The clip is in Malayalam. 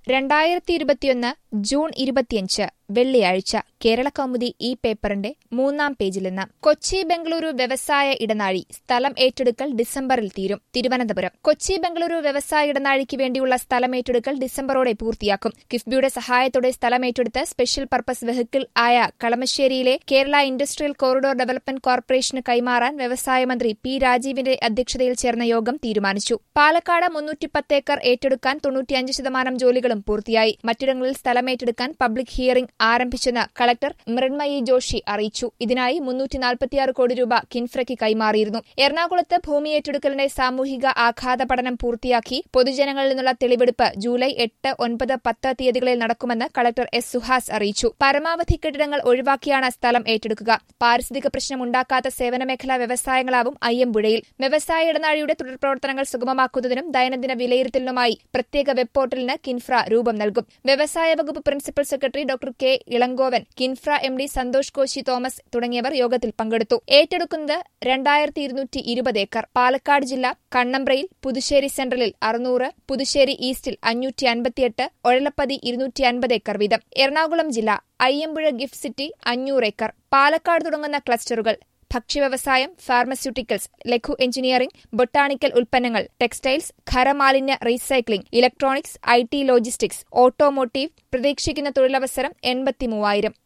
രണ്ടായിരത്തി ഇരുപത്തിയൊന്ന് ജൂൺ ഇരുപത്തിയഞ്ച് വെള്ളിയാഴ്ച കേരള കൗമുദി ഈ പേപ്പറിന്റെ മൂന്നാം പേജിൽ നിന്ന് കൊച്ചി ബംഗളൂരു വ്യവസായ ഇടനാഴി സ്ഥലം ഏറ്റെടുക്കൽ ഡിസംബറിൽ തീരും തിരുവനന്തപുരം കൊച്ചി ബംഗളൂരു വ്യവസായ ഇടനാഴിക്ക് വേണ്ടിയുള്ള സ്ഥലം ഏറ്റെടുക്കൽ ഡിസംബറോടെ പൂർത്തിയാക്കും കിഫ്ബിയുടെ സഹായത്തോടെ സ്ഥലം ഏറ്റെടുത്ത് സ്പെഷ്യൽ പർപ്പസ് വെഹിക്കിൾ ആയ കളമശ്ശേരിയിലെ കേരള ഇൻഡസ്ട്രിയൽ കോറിഡോർ ഡെവലപ്മെന്റ് കോർപ്പറേഷന് കൈമാറാൻ വ്യവസായ മന്ത്രി പി രാജീവിന്റെ അധ്യക്ഷതയിൽ ചേർന്ന യോഗം തീരുമാനിച്ചു പാലക്കാട് മുന്നൂറ്റിപ്പത്ത് ഏക്കർ ഏറ്റെടുക്കാൻ തൊണ്ണൂറ്റിയഞ്ച് ശതമാനം ജോലികളും പൂർത്തിയായി മറ്റിടങ്ങളിൽ സ്ഥലം ഏറ്റെടുക്കാൻ പബ്ലിക് ഹിയറിംഗ് ആരംഭിച്ചെന്ന് കളക്ടർ മൃണ്മയി ജോഷി അറിയിച്ചു ഇതിനായി മുന്നൂറ്റി നാൽപ്പത്തിയാറ് കോടി രൂപ കിൻഫ്രയ്ക്ക് കൈമാറിയിരുന്നു എറണാകുളത്ത് ഭൂമി ഏറ്റെടുക്കലിന്റെ സാമൂഹിക ആഘാത പഠനം പൂർത്തിയാക്കി പൊതുജനങ്ങളിൽ നിന്നുള്ള തെളിവെടുപ്പ് ജൂലൈ എട്ട് ഒൻപത് പത്ത് തീയതികളിൽ നടക്കുമെന്ന് കളക്ടർ എസ് സുഹാസ് അറിയിച്ചു പരമാവധി കെട്ടിടങ്ങൾ ഒഴിവാക്കിയാണ് സ്ഥലം ഏറ്റെടുക്കുക പാരിസ്ഥിതിക പ്രശ്നമുണ്ടാക്കാത്ത സേവനമേഖലാ വ്യവസായങ്ങളാവും അയ്യമ്പുഴയിൽ വ്യവസായ ഇടനാഴിയുടെ തുടർപ്രവർത്തനങ്ങൾ സുഗമമാക്കുന്നതിനും ദൈനംദിന വിലയിരുത്തലിനുമായി പ്രത്യേക വെബ് പോർട്ടലിന് കിൻഫ്ര രൂപം നൽകും വ്യവസായ വകുപ്പ് principal secretary doctor K Elangovan KINFRA M D Santhosh Koshy Thomas തുടങ്ങിയവർ യോഗത്തിൽ പങ്കെടുത്തു ഏറ്റെടുക്കുന്നത് രണ്ടായിരത്തി ഇരുന്നൂറ്റി ഇരുപത് ഏക്കർ പാലക്കാട് ജില്ല കണ്ണമ്പ്രയിൽ പുതുശ്ശേരി സെൻട്രലിൽ അറുന്നൂറ് പുതുശ്ശേരി ഈസ്റ്റിൽ അഞ്ഞൂറ്റി അൻപത്തിയെട്ട് ഒഴലപ്പതി ഇരുന്നൂറ്റി അൻപത് ഏക്കർ വീതം എറണാകുളം ജില്ല അയ്യമ്പുഴ ഗിഫ്റ്റ് സിറ്റി അഞ്ഞൂറ് ഏക്കർ പാലക്കാട് തുടങ്ങുന്ന ക്ലസ്റ്ററുകൾ ഭക്ഷ്യവ്യവസായം ഫാർമസ്യൂട്ടിക്കൽസ് ലഘു എഞ്ചിനീയറിംഗ് ബൊട്ടാണിക്കൽ ഉൽപ്പന്നങ്ങൾ ടെക്സ്റ്റൈൽസ് ഖരമാലിന്യ recycling electronics I T logistics automotive പ്രതീക്ഷിക്കുന്ന തൊഴിലവസരം എൺപത്തിമൂവായിരം